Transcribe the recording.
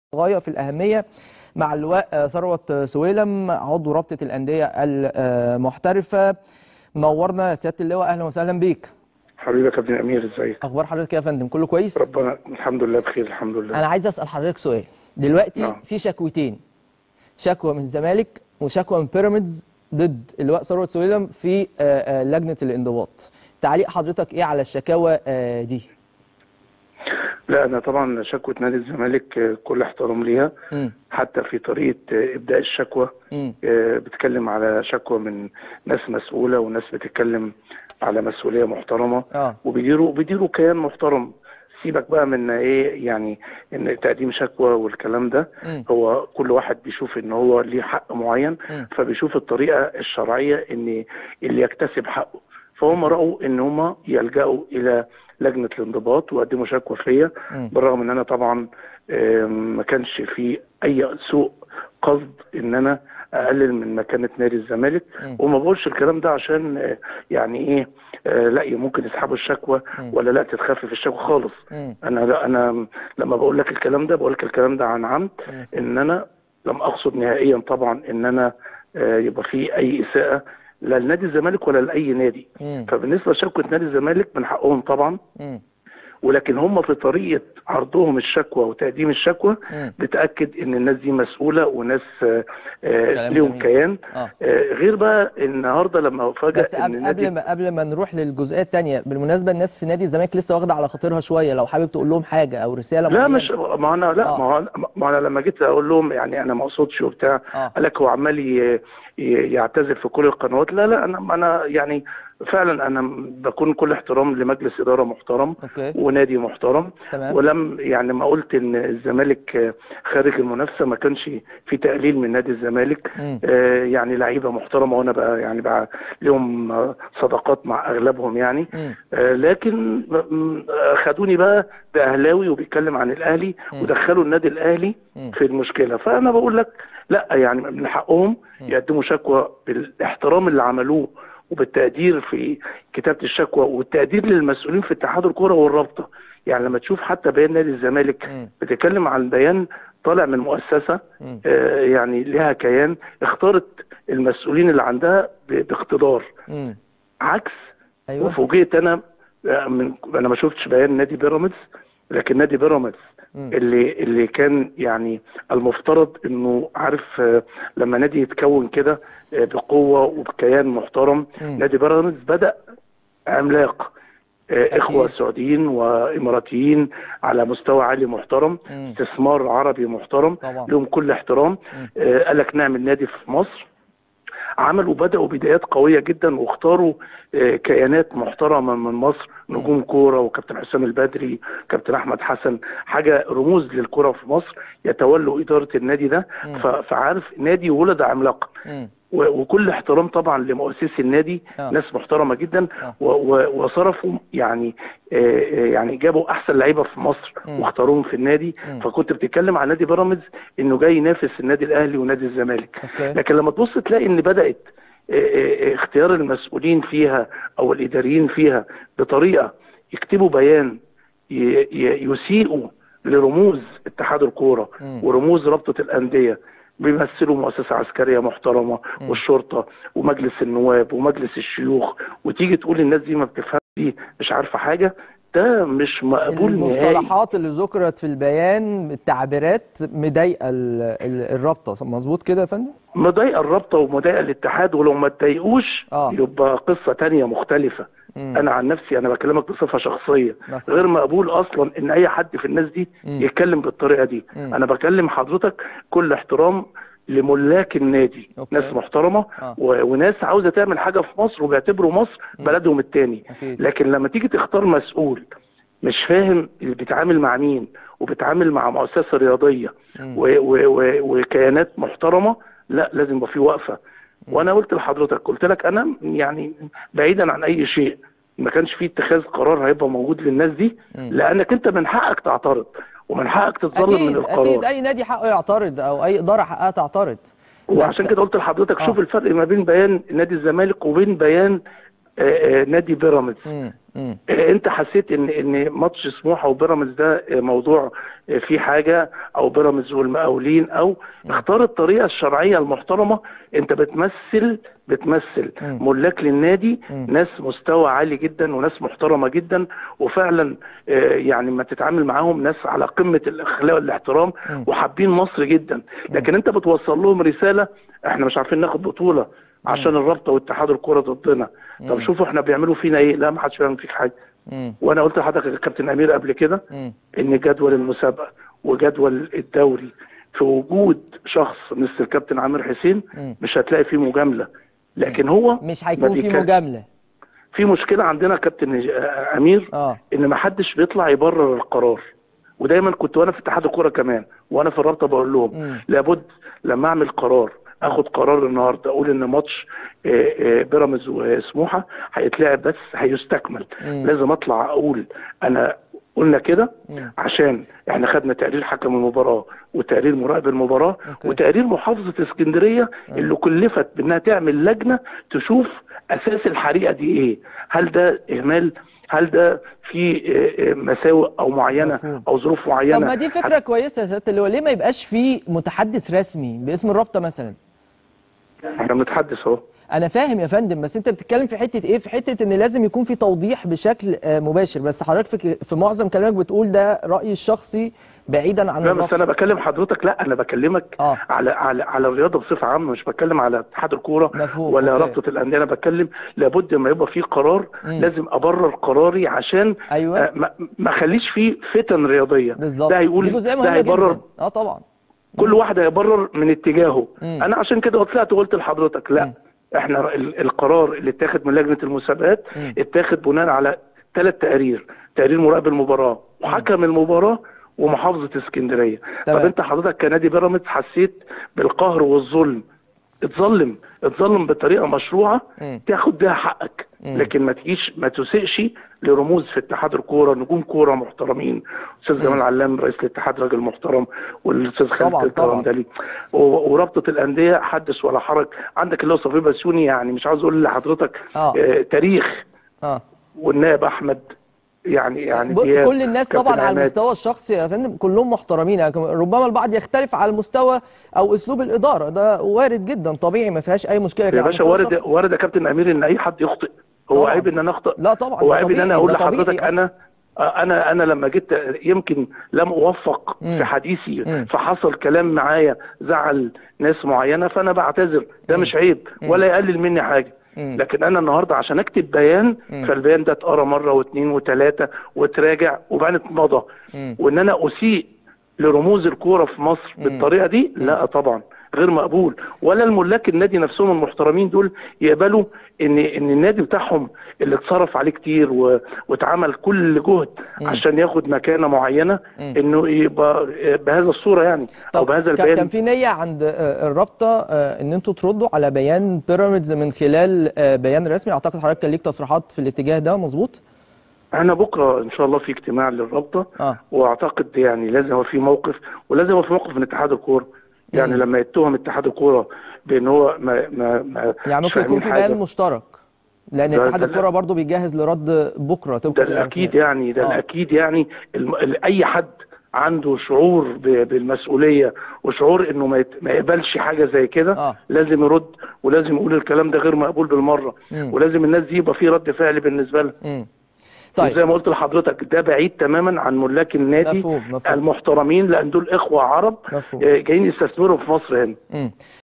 غايه في الاهميه مع اللواء ثروت سويلم عضو رابطه الانديه المحترفه منورنا يا سياده اللواء اهلا وسهلا بيك حبيبي يا كابتن امير ازيك اخبار حضرتك يا فندم كله كويس ربنا الحمد لله بخير الحمد لله انا عايز اسال حضرتك سؤال دلوقتي نعم. في شكوتين شكوى من الزمالك وشكوى من بيراميدز ضد اللواء ثروت سويلم في آه، آه، لجنه الانضباط تعليق حضرتك ايه على الشكاوى آه، دي لا انا طبعا شكوى نادي الزمالك آه، كل احترام ليها امم حتى في طريقه آه، ابداء الشكوى امم آه، بتتكلم على شكوى من ناس مسؤوله وناس بتتكلم على مسؤوليه محترمه اه وبيديروا بيديروا كيان محترم سيبك بقى من ايه يعني ان تقديم شكوى والكلام ده امم هو كل واحد بيشوف ان هو ليه حق معين مم. فبيشوف الطريقه الشرعيه ان اللي يكتسب حقه فهم راوا ان هم يلجأوا الى لجنه الانضباط وقدموا شكوى فيا مم. بالرغم ان انا طبعا آم، ما كانش في اي سوء قصد ان انا اقلل من مكانه نادي الزمالك مم. وما بقولش الكلام ده عشان آه، يعني ايه آه، لا ممكن يسحبوا الشكوى مم. ولا لا تتخفف الشكوى خالص مم. انا لا انا لما بقول لك الكلام ده بقول لك الكلام ده عن عمد مم. ان انا لم اقصد نهائيا طبعا ان انا آه، يبقى في اي اساءه لا لنادي الزمالك ولا لاي نادي مم. فبالنسبه لشكوى نادي الزمالك من حقهم طبعا مم. ولكن هم في طريقه عرضهم الشكوى وتقديم الشكوى مم. بتاكد ان الناس دي مسؤوله وناس آه، آه، كلام ليهم جميل. كيان اه آه، غير بقى النهارده لما افاجئ بس ان قبل نادي قبل ما قبل ما نروح للجزئيه الثانيه بالمناسبه الناس في نادي الزمالك لسه واخده على خاطرها شويه لو حابب تقول لهم حاجه او رساله لا معينة. مش ما انا لا آه. ما هو ما انا لما جيت اقول لهم يعني انا ما اقصدش وبتاع اه قال لك هو عمال ي- ي- يعتذر في كل القنوات لا لا انا انا يعني فعلا انا بكون كل احترام لمجلس اداره محترم اوكي ونادي محترم تمام ولم يعني ما قلت ان الزمالك خارج المنافسه ما كانش في تقليل من نادي الزمالك مم. آه، يعني لعيبه محترمه وانا بقى يعني بقى لهم آه، صداقات مع اغلبهم يعني مم. آه، لكن م- آه، خدوني بقى باهلاوي وبيتكلم عن الاهلي مم. ودخلوا النادي الاهلي مم. في المشكله فانا بقول لك لا يعني من حقهم مم. يقدموا شكوى بالاحترام اللي عملوه وبالتقدير في كتابه الشكوى والتقدير للمسؤولين في اتحاد الكره والرابطه يعني لما تشوف حتى بيان نادي الزمالك مم. بتتكلم عن بيان طالع من مؤسسه مم. آه، يعني لها كيان اختارت المسؤولين اللي عندها ب- باقتدار مم. عكس ايوه وفوجئت انا آه، من انا ما شفتش بيان نادي بيراميدز لكن نادي بيراميدز مم. اللي اللي كان يعني المفترض انه عارف آه، لما نادي يتكون كده آه، بقوه وبكيان محترم مم. نادي بيراميدز بدا عملاق آه، أكيد. اخوه سعوديين واماراتيين على مستوى عالي محترم مم. استثمار عربي محترم طبعا لهم كل احترام مم. آه، قال لك نعمل نادي في مصر عملوا بدأوا بدايات قوية جدا واختاروا آه، كيانات محترمة من مصر نجوم كورة وكابتن حسام البدري كابتن أحمد حسن حاجة رموز للكرة في مصر يتولوا إدارة النادي ده مم. ف- فعارف نادي ولد عملاق مم. و- وكل احترام طبعا لمؤسسي النادي آه. ناس محترمه جدا آه. و- و- وصرفوا يعني آه، آه، يعني جابوا احسن لعيبه في مصر مم. واختاروهم في النادي مم. فكنت بتتكلم عن نادي بيراميدز انه جاي ينافس النادي الاهلي ونادي الزمالك اوكي لكن لما تبص تلاقي ان بدات آه، آه، اختيار المسؤولين فيها او الاداريين فيها بطريقه يكتبوا بيان ي- ي- يسيئوا لرموز اتحاد الكوره مم. ورموز رابطه الانديه بيمثلوا مؤسسه عسكريه محترمه مم. والشرطه ومجلس النواب ومجلس الشيوخ وتيجي تقول الناس دي ما بتفهمش دي مش عارفه حاجه ده مش مقبول نهائي المصطلحات اللي ذكرت في البيان التعبيرات مضايقه ال- ال- الرابطه مظبوط كده يا فندم مضايقه الرابطه ومضايقه الاتحاد ولو ما تضايقوش آه. يبقى قصه تانية مختلفه مم. انا عن نفسي انا بكلمك بصفه شخصيه مفهوم. غير مقبول اصلا ان اي حد في الناس دي مم. يتكلم بالطريقه دي مم. انا بكلم حضرتك كل احترام لملاك النادي أوكي. ناس محترمه آه. و... وناس عاوزه تعمل حاجه في مصر وبيعتبروا مصر مم. بلدهم التاني اكيد لكن لما تيجي تختار مسؤول مش فاهم اللي بيتعامل مع مين وبيتعامل مع مؤسسه رياضيه مم. و... و... و... وكيانات محترمه لا لازم يبقى في وقفه وانا قلت لحضرتك قلت لك انا يعني بعيدا عن اي شيء ما كانش في اتخاذ قرار هيبقى موجود للناس دي مم. لانك انت من حقك تعترض ومن حقك تتظلم من اكيد القرار اكيد اي نادي حقه يعترض او اي اداره حقها تعترض وعشان بس- كده قلت لحضرتك آه. شوف الفرق ما بين بيان نادي الزمالك وبين بيان آه، آه، نادي بيراميدز مم. مم. آه، انت حسيت ان ان ماتش سموحه وبيراميدز ده آه، موضوع آه، فيه حاجه او بيراميدز والمقاولين او اختار الطريقه الشرعيه المحترمه انت بتمثل بتمثل مم. ملاك للنادي مم. ناس مستوى عالي جدا وناس محترمه جدا وفعلا آه، يعني ما تتعامل معاهم ناس على قمه الاخلاق والاحترام مم. وحابين مصر جدا لكن انت بتوصل لهم رساله احنا مش عارفين ناخد بطوله عشان الرابطه واتحاد الكره ضدنا طب مم. شوفوا احنا بيعملوا فينا ايه لا ما حدش بيعمل فيك حاجه مم. وانا قلت لحضرتك يا كابتن امير قبل كده مم. ان جدول المسابقه وجدول الدوري في وجود شخص مثل الكابتن عامر حسين مم. مش هتلاقي فيه مجامله لكن هو مش ما هيكون في بيتكلم- مجامله في مشكله عندنا يا كابتن آه، امير اه ان ما حدش بيطلع يبرر القرار ودايما كنت وانا في اتحاد الكوره كمان وانا في الرابطه بقول لهم مم. لابد لما اعمل قرار اخد قرار النهارده اقول ان ماتش آه، آه، بيراميدز وسموحه هيتلعب بس هيستكمل مم. لازم اطلع اقول انا قلنا كده مم. عشان احنا خدنا تقرير حكم المباراه وتقرير مراقب المباراه أوكي. وتقرير محافظه اسكندريه اللي كلفت بانها تعمل لجنه تشوف اساس الحريقه دي ايه هل ده اهمال هل ده في آه، آه، مساوئ او معينه مفهوم. او ظروف طب معينه ما دي فكره كويسه يا سياده اللواء ليه ما يبقاش في متحدث رسمي باسم الرابطه مثلا احنا بنتحدث اهو انا فاهم يا فندم بس انت بتتكلم في حته ايه في حته ان لازم يكون في توضيح بشكل آه، مباشر بس حضرتك في, في معظم كلامك بتقول ده رايي الشخصي بعيدا عن لا بس الرابطه انا بكلم حضرتك لا انا بكلمك آه. على على على الرياضه بصفه عامه مش بتكلم على اتحاد الكوره مفهوم، ولا أوكي. رابطه الانديه انا بتكلم لابد ما يبقى في قرار مم. لازم ابرر قراري عشان ايوه آه، ما- ما اخليش فيه فتن رياضيه بالظبط ده هيقول دي جزئيه ده مهمه هيبرر جدا اه طبعا كل واحد هيبرر من اتجاهه مم. انا عشان كده طلعت وقلت لحضرتك لا مم. احنا ال- القرار اللي اتاخد من لجنه المسابقات مم. اتاخد بناء على ثلاث تقارير تقرير مراقب المباراه وحكم المباراه ومحافظه اسكندريه تمام. طب انت حضرتك كنادي بيراميدز حسيت بالقهر والظلم اتظلم اتظلم بطريقه مشروعه مم. تاخد بيها حقك مم. لكن ما تجيش ما تسيئش لرموز في اتحاد الكوره نجوم كوره محترمين استاذ جمال علام رئيس الاتحاد راجل محترم والاستاذ طبعاً، خالد طبعاً. الكرندلي و- ورابطه الانديه حدث ولا حرج عندك اللي هو صفي بسيوني يعني مش عاوز اقول لحضرتك آه. آه تاريخ اه والنائب احمد يعني يعني ب- دياب، كل الناس كابتن طبعا على عماد. المستوى الشخصي يا فندم كلهم محترمين يعني ربما البعض يختلف على المستوى او اسلوب الاداره ده وارد جدا طبيعي ما فيهاش اي مشكله لكن يا على باشا المستوى وارد الشخصي- وارد يا كابتن امير ان اي حد يخطئ هو طبعاً. عيب ان انا اخطئ لا طبعا هو ده عيب ان طبيعي، انا اقول ده طبيعي لحضرتك أصلاً. انا انا انا لما جيت يمكن لم اوفق مم. في حديثي مم. فحصل كلام معايا زعل ناس معينه فانا بعتذر ده مم. مش عيب ولا يقلل مني حاجه مم. لكن انا النهارده عشان اكتب بيان مم. فالبيان ده اتقرا مره واثنين وثلاثه وتراجع وبعدين اتمضى مم. وان انا اسيء لرموز الكوره في مصر مم. بالطريقه دي لا طبعا غير مقبول ولا الملاك النادي نفسهم المحترمين دول يقبلوا ان ان النادي بتاعهم اللي اتصرف عليه كتير و... واتعمل كل جهد مم. عشان ياخد مكانه معينه مم. انه يبقى بهذا الصوره يعني او طب بهذا كا- كان البيان في نيه عند آه، الرابطه آه، ان انتوا تردوا على بيان بيراميدز من خلال آه، بيان رسمي اعتقد حضرتك كان ليك تصريحات في الاتجاه ده مظبوط انا بكره ان شاء الله في اجتماع للرابطه اه واعتقد يعني لازم يبقى في موقف ولازم يبقى في موقف من اتحاد الكوره يعني مم. لما يتهم اتحاد الكوره بان هو ما ما, ما يعني مش ممكن يكون فاهمين في حاجة. بيان مشترك لان ده- اتحاد ده- الكره برضو بيجهز لرد بكره طبقا ده للعرفية. الاكيد يعني ده آه. الاكيد يعني الم... ال- اي حد عنده شعور ب... بالمسؤوليه وشعور انه ما, يت... ما يقبلش حاجه زي كده آه. لازم يرد ولازم يقول الكلام ده غير مقبول بالمره مم. ولازم الناس دي يبقى في رد فعل بالنسبه لها مم. طيب. زي طيب ما قلت لحضرتك ده بعيد تماما عن ملاك النادي مفهوم مفهوم المحترمين لان دول اخوه عرب مفهوم آه، جايين يستثمروا في مصر هنا مم.